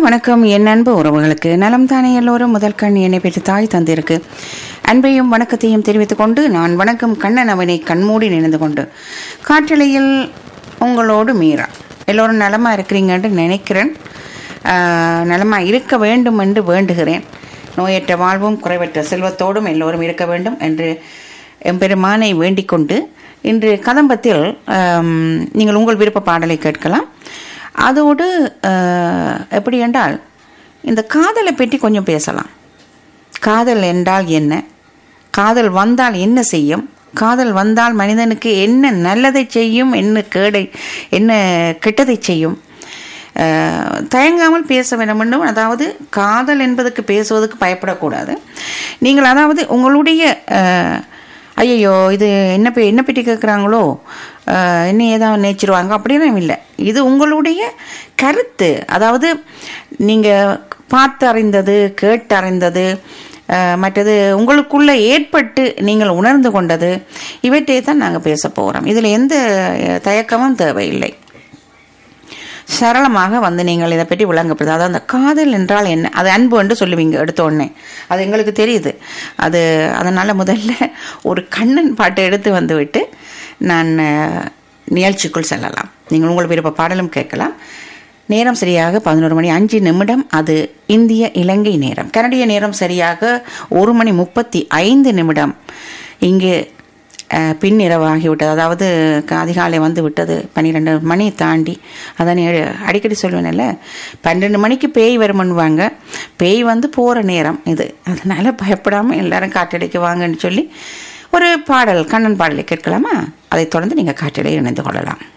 வணக்கம் என் அன்பு உறவுகளுக்கு நலம் தானே எல்லோரும் முதல் கண் என்னை பெற்று தாய் தந்திருக்கு அன்பையும் வணக்கத்தையும் தெரிவித்துக் கொண்டு நான் வணக்கம் கண்ணன் அவனை கண்மூடி நினைந்து கொண்டு காற்றலையில் உங்களோடு மீறா எல்லோரும் நலமா இருக்கிறீங்கன்னு நினைக்கிறேன் ஆஹ், நலமா இருக்க வேண்டும் என்று வேண்டுகிறேன் நோயற்ற வாழ்வும் குறைவற்ற செல்வத்தோடும் எல்லோரும் இருக்க வேண்டும் என்று எம்பெருமானை வேண்டிக் கொண்டு இன்று கதம்பத்தில் ஆம், நீங்கள் உங்கள் விருப்ப பாடலை கேட்கலாம் அதோடு அஹ், எப்படி என்றால் இந்த காதலை பற்றி கொஞ்சம் பேசலாம் காதல் என்றால் என்ன காதல் வந்தால் என்ன செய்யும் காதல் வந்தால் மனிதனுக்கு என்ன நல்லதை செய்யும் என்ன கேடை என்ன கெட்டதை செய்யும் அஹ், தயங்காமல் பேச வேண்டும் என்றும் அதாவது காதல் என்பதற்கு பேசுவதற்கு பயப்படக்கூடாது நீங்கள் அதாவது உங்களுடைய அஹ், ஐயையோ இது என்ன பே என்ன பற்றி கேட்குறாங்களோ என்ன ஏதாவது நேச்சிருவாங்க அப்படிலாம் இல்லை இது உங்களுடைய கருத்து அதாவது நீங்கள் பார்த்து அறிந்தது கேட்டு அறிந்தது அஹ், மற்றது உங்களுக்குள்ள ஏற்பட்டு நீங்கள் உணர்ந்து கொண்டது இவற்றை தான் நாங்கள் பேச போகிறோம் இதில் எந்த அஹ், தயக்கமும் தேவையில்லை சரளமாக வந்து நீங்கள் இதை பற்றி விளங்கப்படுது அதாவது அந்த காதல் என்றால் என்ன அது அன்பு என்று சொல்லுவீங்க எடுத்த உடனே அது எங்களுக்கு தெரியுது அது அதனால் முதல்ல ஒரு கண்ணன் பாட்டை எடுத்து வந்து விட்டு நான் அஹ், நிகழ்ச்சிக்குள் செல்லலாம் நீங்கள் உங்கள் விருப்ப பாடலும் கேட்கலாம் நேரம் சரியாக பதினோரு மணி அஞ்சு நிமிடம் அது இந்திய இலங்கை நேரம் கனடிய நேரம் சரியாக ஒரு மணி முப்பத்தி ஐந்து நிமிடம் இங்கு அஹ், பின்னிரவாகிவிட்டது அதாவது க- அதிகாலை வந்து விட்டது பன்னிரெண்டு மணி தாண்டி அதான் ஏழு- அடிக்கடி சொல்லுவேன்ல பன்னெண்டு மணிக்கு பேய் வருமன்னுவாங்க பேய் வந்து போகிற நேரம் இது அதனால பயப்படாமல் எல்லாரும் காற்றடைக்கு வாங்கன்னு சொல்லி ஒரு பாடல் கண்ணன் பாடலை கேட்கலாமா அதைத் தொடர்ந்து நீங்கள் காற்றடை இணைந்து கொள்ளலாம்